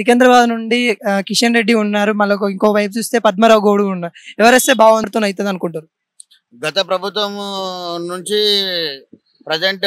సికింద్రాబాద్ నుండి ఆ, కిషన్ రెడ్డి ఉన్నారు మళ్ళీ ఒక- ఇంకో వైపు చూస్తే పద్మరావు గౌడ్ ఉన్నారు ఎవరేస్తే బాగుంటుంది అవుతుంది అనుకుంటారు గత ప్రభుత్వం నుంచి ప్రజెంట్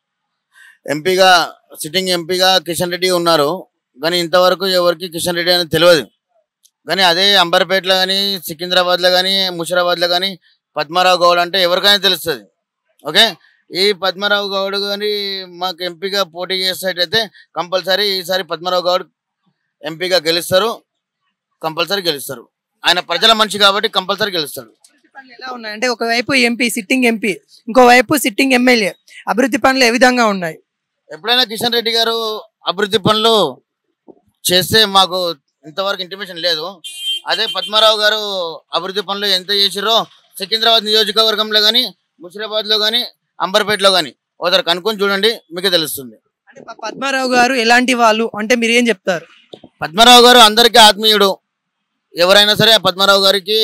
ఎంపీగా సిట్టింగ్ ఎంపీగా కిషన్ రెడ్డి ఉన్నారు కానీ ఇంతవరకు ఎవరికి కిషన్ రెడ్డి అని తెలియదు కానీ అదే అంబర్పేటలో కానీ సికింద్రాబాద్లో కానీ ముషిరాబాద్లో కానీ పద్మారావు గౌడ్ అంటే ఎవరికైనా తెలుస్తుంది ఓకే ఈ పద్మారావు గౌడ్ కానీ మాకు ఎంపీగా పోటీ చేసేటైతే కంపల్సరీ ఈసారి పద్మారావు గౌడ్ ఎంపీగా గెలుస్తారు కంపల్సరీ గెలుస్తారు ఆయన ప్రజల మనిషి కాబట్టి కంపల్సరీ గెలుస్తాడు పనులు ఎలా ఉన్నాయి అంటే ఒకవైపు ఎంపీ సిట్టింగ్ ఎంపీ ఇంకోవైపు సిట్టింగ్ ఎమ్మెల్యే అభివృద్ధి పనులు ఏ విధంగా ఉన్నాయి ఎప్పుడైనా కిషన్ రెడ్డి గారు అభివృద్ధి పనులు చేస్తే మాకు ఇంతవరకు ఇంటిమేషన్ లేదు అదే పద్మారావు గారు అభివృద్ధి పనులు ఎంత చేసిరో సికింద్రాబాద్ నియోజకవర్గంలో కానీ ముషిరాబాద్లో కానీ అంబర్పేటలో కానీ ఒకసారి కనుక్కొని చూడండి మీకు తెలుస్తుంది అంటే ప- పద్మారావు గారు ఎలాంటి వాళ్ళు అంటే మీరు ఏం చెప్తారు పద్మారావు గారు అందరికీ ఆత్మీయుడు ఎవరైనా సరే పద్మారావు గారికి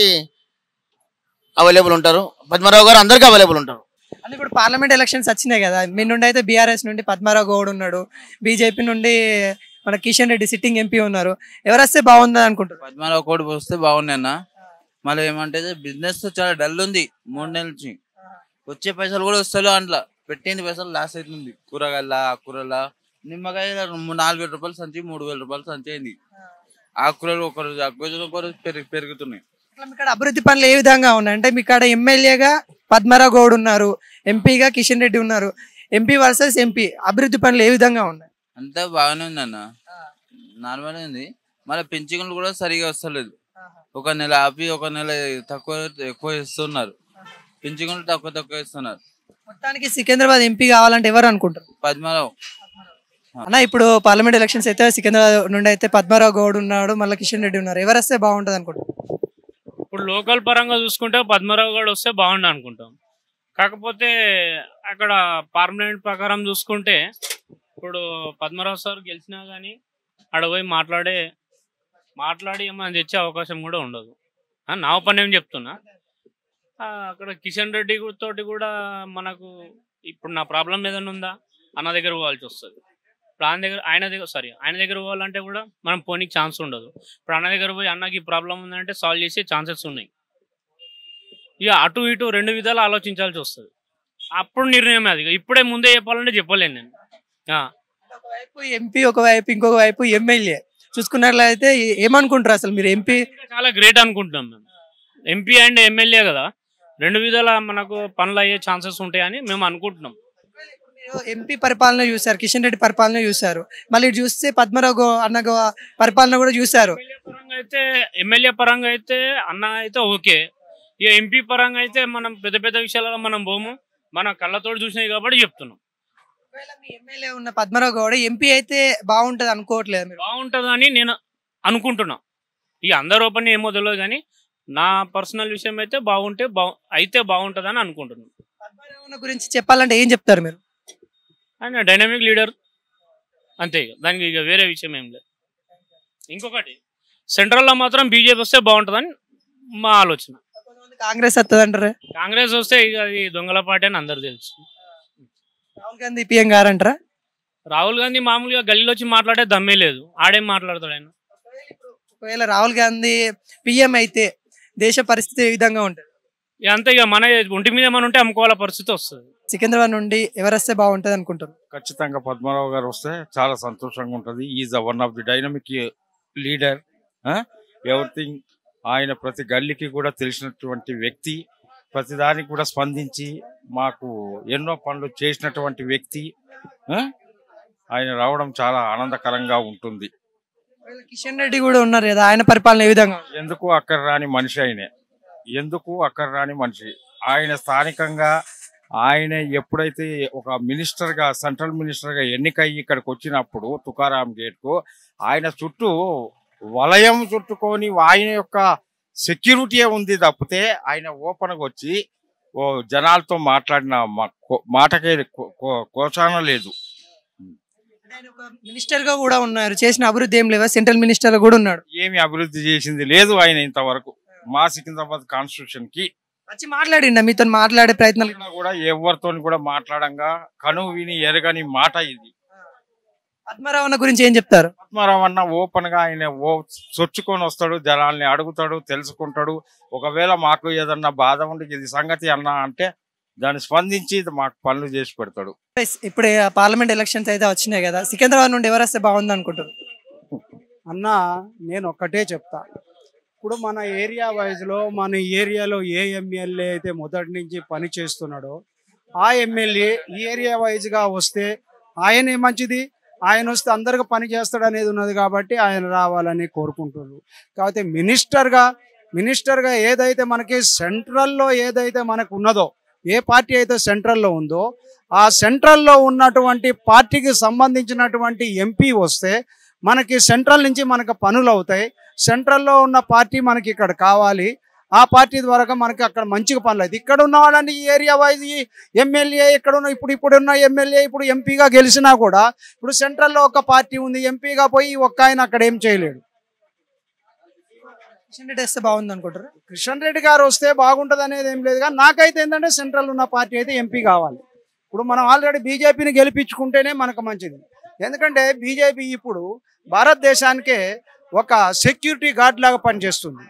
అవైలబుల్ ఉంటారు పద్మారావు గారు అందరికీ అవైలబుల్ ఉంటారు అంటే ఇప్పుడు పార్లమెంట్ ఎలక్షన్స్ వచ్చినాయి కదా మీ నుండి అయితే బీఆర్ఎస్ నుండి పద్మారావు గౌడ్ ఉన్నాడు బీజేపీ నుండి మన కిషన్ రెడ్డి సిట్టింగ్ ఎంపీ ఉన్నారు ఎవరేస్తే బాగుందని అనుకుంటారు పద్మారావు కోడి వస్తే బాగున్నాయి అన్న మళ్ళీ ఏమంటే బిజినెస్ చాలా డల్ ఉంది మూడు నెలల నుంచి వచ్చే పైసలు కూడా వస్తలేవు అంట్లో పెట్టింది పైసలు లాస్ అవుతుంది కూరగాయల ఆకుకూరల నిమ్మకాయ రెండు- నాలుగు వేల రూపాయలు సంచి మూడు వేల రూపాయలు సంచి అయింది ఆకుకూరలు ఒక రోజు ఆకుకూర ఒక రోజు పెరుగు పెరుగుతున్నాయి అట్లా మీ కాడ అభివృద్ధి పనులు ఏ విధంగా ఉన్నాయి అంటే మీ కాడ ఎమ్మెల్యేగా పద్మారావు గౌడ్ ఉన్నారు ఎంపీగా కిషన్ రెడ్డి ఉన్నారు ఎంపీ వర్సెస్ ఎంపీ అభివృద్ధి పనులు ఏ విధంగా ఉన్నాయి అంతా బాగానే ఉంది అన్న నార్మల్ ఉంది మళ్ళీ పెంచుకులు కూడా సరిగా వస్తలేదు ఒక నెల ఆపి ఒక నెల తక్కువ ఎక్కువ ఇస్తున్నారు పెంచుకులు తక్కువ తక్కువ ఇస్తున్నారు మొత్తానికి సికింద్రాబాద్ ఎంపీ కావాలంటే ఎవరు అనుకుంటారు పద్మారావు అన్న ఇప్పుడు పార్లమెంట్ ఎలక్షన్స్ అయితే సికింద్రాబాద్ నుండి అయితే పద్మారావు గౌడ్ ఉన్నాడు మళ్ళీ కిషన్ రెడ్డి ఉన్నారు ఎవరు వస్తే బాగుంటుంది అనుకుంటారు ఇప్పుడు లోకల్ పరంగా చూసుకుంటే పద్మరావు గారు వస్తే బాగుండు అనుకుంటాం కాకపోతే అక్కడ పర్మనెంట్ ప్రకారం చూసుకుంటే ఇప్పుడు పద్మరావు సార్ గెలిచినా కానీ ఆడ పోయి మాట్లాడే మాట్లాడి ఏమైనా తెచ్చే అవకాశం కూడా ఉండదు ఆ, నా ఒపీనియన్ చెప్తున్నా ఆ, అక్కడ కిషన్ రెడ్డి గు- తోటి కూడా మనకు ఇప్పుడు నా ప్రాబ్లం ఏదైనా ఉందా అన్న దగ్గర పోవాల్సి వస్తుంది ఇప్పుడు ఆయన దగ్గర ఆయన దగ్గర సారీ ఆయన దగ్గర పోవాలంటే కూడా మనం పోనీకి ఛాన్స్ ఉండదు ఇప్పుడు అన్న దగ్గర పోయి అన్నకి ఈ ప్రాబ్లం ఉందంటే సాల్వ్ చేసే ఛాన్సెస్ ఉన్నాయి ఇక అటు ఇటు రెండు విధాలు ఆలోచించాల్సి వస్తుంది అప్పుడు నిర్ణయం అది ఇప్పుడే ముందే చెప్పాలంటే చెప్పలేను నేను ఆ, ఒకవైపు ఎంపీ ఒకవైపు ఇంకొక వైపు ఎమ్మెల్యే చూసుకున్నట్లయితే ఏ- ఏమనుకుంటారు అసలు మీరు ఎంపీ ఇంకా చాలా గ్రేట్ అనుకుంటున్నాం మేము ఎంపీ అండ్ ఎమ్మెల్యే కదా రెండు విధాల మనకు పనులు అయ్యే ఛాన్సెస్ ఉంటాయని మేము అనుకుంటున్నాం ఎంపీ పరిపాలన చూశారు కిషన్ రెడ్డి పరిపాలన చూశారు మళ్ళీ ఇటు చూస్తే పద్మరావు గౌ- అన్న గౌ- పరిపాలన కూడా చూశారు ఎమ్మెల్యే పరంగా అయితే ఎమ్మెల్యే పరంగా అయితే అన్న అయితే ఓకే ఇక ఎంపీ పరంగా అయితే మనం పెద్ద పెద్ద విషయాలలో మనం పోము మన కళ్ళతోటి చూసినాయి కాబట్టి చెప్తున్నాం ఒకవేళ మీ ఎమ్మెల్యే ఉన్న పద్మరావు గౌడ ఎంపీ అయితే బాగుంటది అనుకోవట్లేదు మీరు బాగుంటుందని నేను అనుకుంటున్నా ఇక అందరి ఓపెన్ ఏమో తెలియదు కానీ నా పర్సనల్ విషయం అయితే బాగుంటే బా అయితే బాగుంటుందని అనుకుంటున్నాను పద్మరావు గురించి చెప్పాలంటే ఏం చెప్తారు మీరు ఆయన డైనమిక్ లీడర్ అంతే ఇక దానికి ఇక వేరే విషయం ఏం లేదు ఇంకొకటి సెంట్రల్లో మాత్రం బీజేపీ వస్తే బాగుంటుందని మా ఆలోచన కొంతమంది కాంగ్రెస్ వస్తుంది అంటారు కాంగ్రెస్ వస్తే ఇక అది దొంగల పార్టీ అని అందరు తెలుసు రాహుల్ గాంధీ పిఎం గారు అంటారా రాహుల్ గాంధీ మామూలుగా గల్లీలో వచ్చి మాట్లాడే దమ్మే లేదు ఆడేం మాట్లాడతాడు ఆయన ఒకవేళ రాహుల్ గాంధీ పిఎం అయితే దేశ పరిస్థితి ఏ విధంగా ఉంటుంది ఇక అంతే ఇక మన ఒంటి మీద ఏమైనా ఉంటే అమ్ముకోవాల పరిస్థితి వస్తుంది సికింద్రాబాద్ నుండి ఎవరు వస్తే బాగుంటది అనుకుంటారు ఖచ్చితంగా పద్మారావు గారు వస్తే చాలా సంతోషంగా ఉంటుంది is one of the dynamic leader everything ఆయన ప్రతి గల్లీకి కూడా తెలిసినటువంటి వ్యక్తి ప్రతిదానికి కూడా స్పందించి మాకు ఎన్నో పనులు చేసినటువంటి వ్యక్తి ఆ? ఆయన రావడం చాలా ఆనందకరంగా ఉంటుంది ఒకవేళ కిషన్ రెడ్డి కూడా ఉన్నారు కదా ఆయన పరిపాలన ఏ విధంగా ఉంటుంది? ఎందుకు అక్కడ రాని మనిషి ఆయనే ఎందుకు అక్కడ రాని మనిషి ఆయన స్థానికంగా ఆయన ఎప్పుడైతే ఒక మినిస్టర్ గా సెంట్రల్ మినిస్టర్ గా ఎన్నికయ్యి ఇక్కడికి వచ్చినప్పుడు తుకారాం గేట్ కు ఆయన చుట్టూ వలయం చుట్టుకొని ఆయన యొక్క సెక్యూరిటీ ఉంది తప్పితే ఆయన ఓపెన్ గా వచ్చి ఓ జనాలతో మాట్లాడిన మా- కో- మాటకే కో- కో- కోశాన లేదు అంటే ఆయన ఒక మినిస్టర్ గా కూడా ఉన్నారు చేసిన అభివృద్ధి ఏం లేవా సెంట్రల్ మినిస్టర్ కూడా ఉన్నాడు ఏమి అభివృద్ధి చేసింది లేదు ఆయన ఇంతవరకు మా సికింద్రాబాద్ కాన్స్టిట్యూషన్ కి వచ్చి మాట్లాడిండ మీతో మాట్లాడే ప్రయత్నాలు ఇక్కడ కూడా ఎవరితో కూడా మాట్లాడంగా కను విని ఎరగని మాట ఇది పద్మారావు అన్న గురించి ఏం చెప్తారు పద్మారావు అన్న ఓపెన్ గా ఆయన ఓ చొచ్చుకొని వస్తాడు జనాల్ని అడుగుతాడు తెలుసుకుంటాడు ఒకవేళ మాకు ఏదన్నా బాధ ఉండి ఇది సంగతి అన్న అంటే దాన్ని స్పందించి ఇది మాకు పనులు చేసి పెడతాడు ఇప్పుడు పార్లమెంట్ ఎలక్షన్స్ అయితే వచ్చినాయి కదా సికింద్రాబాద్ నుండి ఎవరు వస్తే బాగుంది అనుకుంటారు అన్న నేను ఒక్కటే చెప్తా ఇప్పుడు మన ఏరియా వైజ్లో మన ఏరియాలో ఏ ఎమ్మెల్యే అయితే మొదటి నుంచి పని చేస్తున్నాడో ఆ ఎమ్మెల్యే ఈ ఏరియా వైజ్గా వస్తే ఆయనే మంచిది ఆయన వస్తే అందరికి పని చేస్తాడు అనేది ఉన్నది కాబట్టి ఆయన రావాలని కోరుకుంటున్నారు కాకపోతే మినిస్టర్గా మినిస్టర్గా ఏదైతే మనకి సెంట్రల్లో ఏదైతే మనకు ఉన్నదో ఏ పార్టీ అయితే సెంట్రల్లో ఉందో ఆ సెంట్రల్లో ఉన్నటువంటి పార్టీకి సంబంధించినటువంటి ఎంపీ వస్తే మనకి సెంట్రల్ నుంచి మనకు పనులు అవుతాయి సెంట్రల్లో ఉన్న పార్టీ మనకి ఇక్కడ కావాలి ఆ పార్టీ ద్వారా మనకి అక్కడ మంచిగా పనులు అవుతాయి ఇక్కడ ఉన్న వాళ్ళని ఈ ఏరియా వైజ్ ఈ ఎమ్మెల్యే ఇక్కడ ఉన్న ఇప్పుడు ఇప్పుడు ఉన్న ఎమ్మెల్యే ఇప్పుడు ఎంపీగా గెలిచినా కూడా ఇప్పుడు సెంట్రల్లో ఒక పార్టీ ఉంది ఎంపీగా పోయి ఒక్క ఆయన అక్కడ ఏం చేయలేడు కిషన్ రెడ్డి వస్తే బాగుంది అనుకుంటారు కిషన్ రెడ్డి గారు వస్తే బాగుంటుంది అనేది ఏం లేదు కానీ నాకైతే ఏంటంటే సెంట్రల్ ఉన్న పార్టీ అయితే ఎంపీ కావాలి ఇప్పుడు మనం ఆల్రెడీ బీజేపీని గెలిపించుకుంటేనే మనకు మంచిది ఎందుకంటే బీజేపీ ఇప్పుడు భారతదేశానికే ఒక సెక్యూరిటీ గార్డ్ లాగా పనిచేస్తుంది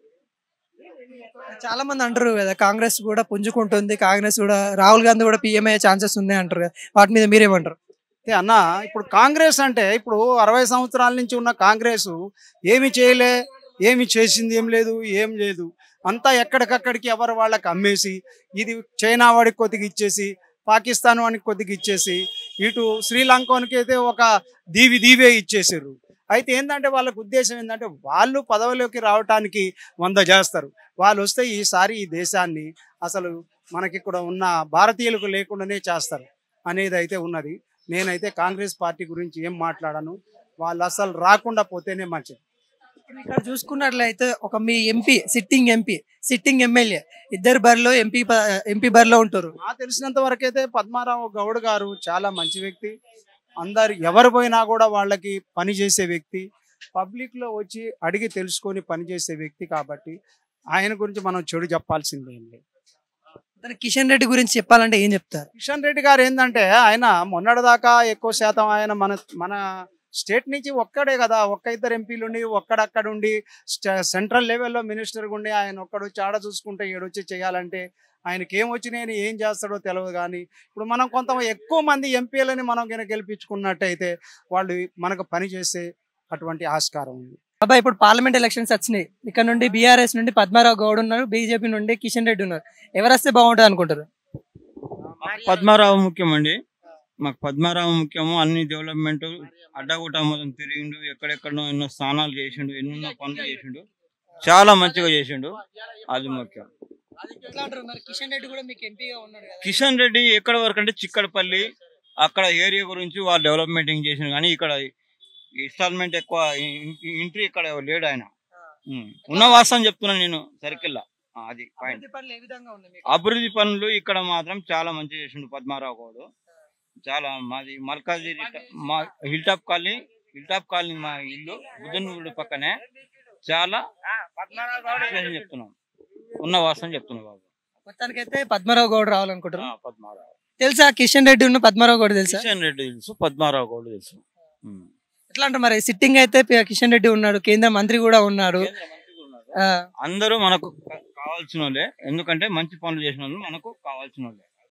చాలా మంది అంటారు కదా కాంగ్రెస్ కూడా పుంజుకుంటుంది కాంగ్రెస్ కూడా రాహుల్ గాంధీ కూడా పీఎం అయ్యే ఛాన్సెస్ ఉన్నాయి అంటారు కదా వాటి మీద మీరేమంటారు అయితే అన్న ఇప్పుడు కాంగ్రెస్ అంటే ఇప్పుడు అరవై సంవత్సరాల నుంచి ఉన్న కాంగ్రెస్ ఏమి చేయలే ఏమి చేసింది ఏం లేదు ఏం లేదు అంతా ఎక్కడికక్కడికి ఎవరు వాళ్ళకి అమ్మేసి ఇది చైనా వాడికి కొద్దిగా ఇచ్చేసి పాకిస్తాన్ వాడికి కొద్దిగా ఇచ్చేసి ఇటు శ్రీలంకకి అయితే ఒక దీవి దీవే ఇచ్చేసారు అయితే ఏంటంటే వాళ్ళకి ఉద్దేశం ఏంటంటే వాళ్ళు పదవిలోకి రావటానికి వంద చేస్తారు వాళ్ళు వస్తే ఈసారి ఈ దేశాన్ని అసలు మనకి ఇక్కడ ఉన్న భారతీయులకు లేకుండానే చేస్తారు అనేది అయితే ఉన్నది నేనైతే కాంగ్రెస్ పార్టీ గురించి ఏం మాట్లాడను వాళ్ళు అసలు రాకుండా పోతేనే మంచిది ఇప్పుడు ఇక్కడ చూసుకున్నట్లయితే ఒక మీ MP sitting MP sitting MLA ఇద్దరు బరిలో ఎంపీ ఎంపీ బరిలో ఉంటారు నాకు తెలిసినంత వరకు అయితే పద్మారావు గౌడ్ గారు చాలా మంచి వ్యక్తి అందరు ఎవరు పోయినా కూడా వాళ్ళకి పని చేసే వ్యక్తి పబ్లిక్ లో వచ్చి అడిగి తెలుసుకొని పని చేసే వ్యక్తి కాబట్టి ఆయన గురించి మనం చెడు చెప్పాల్సిందే ఏం లేదు మరి కిషన్ రెడ్డి గురించి చెప్పాలంటే ఏం చెప్తారు కిషన్ రెడ్డి గారు ఏంటంటే ఆయన మొన్నటిదాకా ఎక్కువ శాతం ఆయన మన మన స్టేట్ నుంచి ఒక్కడే కదా ఒక్క ఇద్దరు ఎంపీలు ఉండి ఒక్కడక్కడ ఉండి స్ట- సెంట్రల్ లెవెల్లో మినిస్టర్ ఉండి ఆయన ఒక్కడు చాడ చూసుకుంటే ఏడొచ్చి చేయాలంటే ఆయనకి ఏం వచ్చినాయని ఏం చేస్తాడో తెలియదు కానీ ఇప్పుడు మనం కొంత ఎక్కువ మంది ఎంపీలని మనం కనుక గెలిపించుకున్నట్టయితే వాళ్ళు మనకు పని చేసే అటువంటి ఆస్కారం ఉంది అబ్బాయి ఇప్పుడు పార్లమెంట్ ఎలక్షన్స్ వచ్చినాయి ఇక్కడ నుండి బీఆర్ఎస్ నుండి పద్మారావు గౌడ్ ఉన్నారు బీజేపీ నుండి కిషన్ రెడ్డి ఉన్నారు ఎవరు వస్తే బాగుంటుంది అనుకుంటారు పద్మారావు ముఖ్యమండి మాకు పద్మారావు ముఖ్యము అన్ని డెవలప్మెంట్ అడ్డగుట్ట మొత్తం తిరిగిండు ఎక్కడెక్కడో ఎన్నో స్నానాలు చేసిండు ఎన్నెన్నో పనులు చేసిండు చాలా మంచిగా చేసిండు అది ముఖ్యం ఎట్లా అంటారు మరి కిషన్ రెడ్డి కూడా మీకు ఎంపీగా ఉన్నాడు కదా కిషన్ రెడ్డి ఎక్కడ వరకు అంటే చిక్కడపల్లి అక్కడ ఏరియా గురించి వాళ్ళు డెవలప్మెంట్ చేసిండు కానీ ఇక్కడ ఇన్స్టాల్మెంట్ ఎక్కువ ఇంట్రీ ఇక్కడ లేడు ఆయన ఉం. ఉన్న వాస్తవం చెప్తున్నాను నేను సర్కిల్ అది పాయింట్ అభివృద్ధి పనులు ఏ విధంగా ఉన్నాయి మీకు? అభివృద్ధి పనులు ఇక్కడ మాత్రం చాలా మంచి చేసిండు పద్మారావు గౌడ్ చాలా మాది మల్కాజీ మా hill top colony hill top colony మా ఇల్లు బుద్ధనూరుడు పక్కనే చాలా విశేషం చెప్తున్నాం ఉన్న వాస్తవం చెప్తున్నాం బాబు మొత్తానికైతే పద్మారావు గౌడ్ రావాలనుకుంటారు ఆ, పద్మారావు తెలుసా కిషన్ రెడ్డి ఉన్న పద్మారావు గౌడ్ తెలుసా కిషన్ రెడ్డి తెలుసు పద్మారావు గౌడ్ తెలుసు ఉం. ఎట్లా అంటారు మరి సిట్టింగ్ అయితే పి- కిషన్ రెడ్డి ఉన్నాడు కేంద్ర మంత్రి కూడా ఉన్నారు కేంద్ర మంత్రిగా ఉన్నారు. ఆ, అందరూ మనకు కా- కావాల్సిన వాళ్ళే ఎందుకంటే మంచి పనులు చేసిన వాళ్ళు మనకు కావాల్సిన వాళ్ళే